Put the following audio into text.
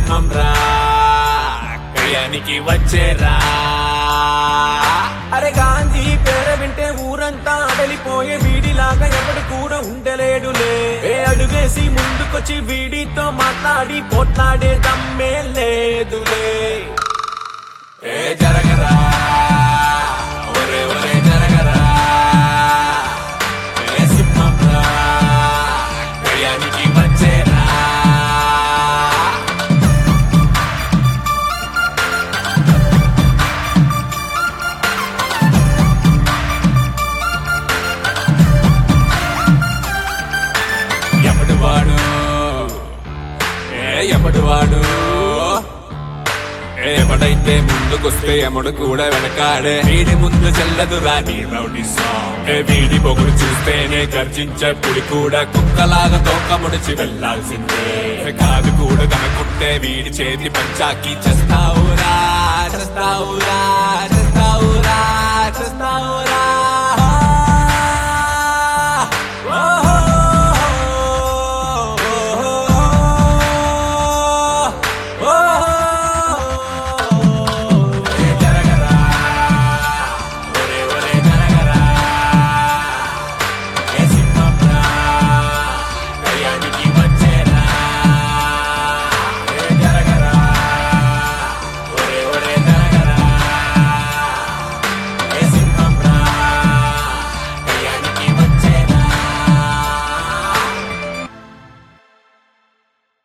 సింహం రా కయ్యానికి వచ్చేరా అరే గాంధీ పేర వింటే ఊరంతా అడలిపోయే వీడిలాగా ఎవడు కూడా ఉండలేడులే ఏ అడుగేసి ముందుకొచ్చి వీడితో మాట్లాడి పోట్లాడే దమ్మే లేదులే ఏ జరగరా ఒరే ఒరే జరగరా ఏ సింహం రా కయ్యానికి వచ్చేరా ఎవడు వాడు ఏ ఎవడు వాడు ఏ ఎవడైతే ముందుకొస్తే ఎముడు కూడా వెనకాడే వీడి ముందు చెల్లదు రాని రౌడీ సాంగ్ ఏ వీడి పొగుడు చూస్తేనే గర్జించే పులి కూడా కుక్కలాగా తోక ముడిచి వెళ్ళాల్సిందే ఏ కాదు కూడా కనుకుంటే వీడి చేతి పంచాకి చేస్తావురా చేస్తావురా